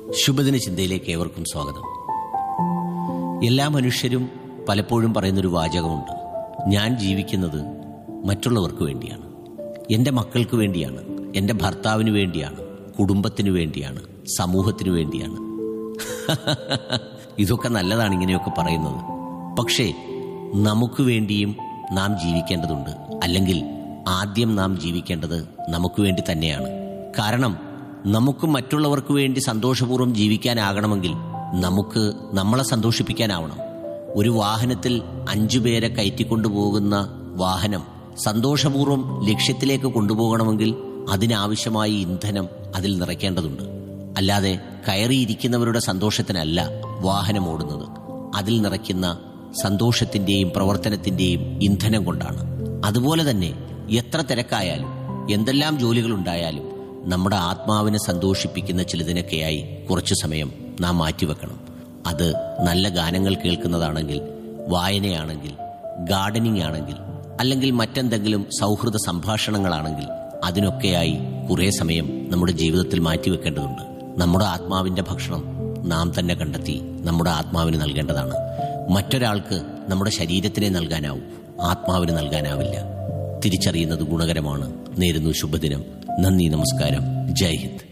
ശുഭദിന ചിന്തയിലേക്ക് ഏവർക്കും സ്വാഗതം എല്ലാ മനുഷ്യരും പലപ്പോഴും പറയുന്നൊരു വാചകമുണ്ട് ഞാൻ ജീവിക്കുന്നത് മറ്റുള്ളവർക്ക് വേണ്ടിയാണ് എൻ്റെ മക്കൾക്ക് വേണ്ടിയാണ് എൻ്റെ ഭർത്താവിന് വേണ്ടിയാണ് കുടുംബത്തിന് വേണ്ടിയാണ് സമൂഹത്തിന് വേണ്ടിയാണ് ഇതൊക്കെ നല്ലതാണ് ഇങ്ങനെയൊക്കെ പറയുന്നത് പക്ഷേ നമുക്ക് വേണ്ടിയും നാം ജീവിക്കേണ്ടതുണ്ട് അല്ലെങ്കിൽ ആദ്യം നാം ജീവിക്കേണ്ടത് നമുക്ക് വേണ്ടി തന്നെയാണ് കാരണം നമുക്ക് മറ്റുള്ളവർക്ക് വേണ്ടി സന്തോഷപൂർവ്വം ജീവിക്കാനാകണമെങ്കിൽ നമുക്ക് നമ്മളെ സന്തോഷിപ്പിക്കാനാവണം ഒരു വാഹനത്തിൽ അഞ്ചുപേരെ കയറ്റിക്കൊണ്ടുപോകുന്ന വാഹനം സന്തോഷപൂർവ്വം ലക്ഷ്യത്തിലേക്ക് കൊണ്ടുപോകണമെങ്കിൽ അതിനാവശ്യമായ ഇന്ധനം അതിൽ നിറയ്ക്കേണ്ടതുണ്ട് അല്ലാതെ കയറിയിരിക്കുന്നവരുടെ സന്തോഷത്തിനല്ല വാഹനം ഓടുന്നത് അതിൽ നിറയ്ക്കുന്ന സന്തോഷത്തിന്റെയും പ്രവർത്തനത്തിന്റെയും ഇന്ധനം കൊണ്ടാണ് അതുപോലെ തന്നെ എത്ര തിരക്കായാലും എന്തെല്ലാം ജോലികളുണ്ടായാലും നമ്മുടെ ആത്മാവിനെ സന്തോഷിപ്പിക്കുന്ന ചിലതിനൊക്കെയായി കുറച്ചു സമയം നാം മാറ്റിവെക്കണം അത് നല്ല ഗാനങ്ങൾ കേൾക്കുന്നതാണെങ്കിൽ വായനയാണെങ്കിൽ ഗാർഡനിങ് ആണെങ്കിൽ അല്ലെങ്കിൽ മറ്റെന്തെങ്കിലും സൗഹൃദ സംഭാഷണങ്ങളാണെങ്കിൽ അതിനൊക്കെയായി കുറേ സമയം നമ്മുടെ ജീവിതത്തിൽ മാറ്റിവെക്കേണ്ടതുണ്ട് നമ്മുടെ ആത്മാവിന്റെ ഭക്ഷണം നാം തന്നെ കണ്ടെത്തി നമ്മുടെ ആത്മാവിന് നൽകേണ്ടതാണ് മറ്റൊരാൾക്ക് നമ്മുടെ ശരീരത്തിനെ നൽകാനാവും ആത്മാവിന് നൽകാനാവില്ല തിരിച്ചറിയുന്നത് ഗുണകരമാണ് നേരുന്നു ശുഭദിനം നന്ദി നമസ്കാരം ജയ് ഹിന്ദ്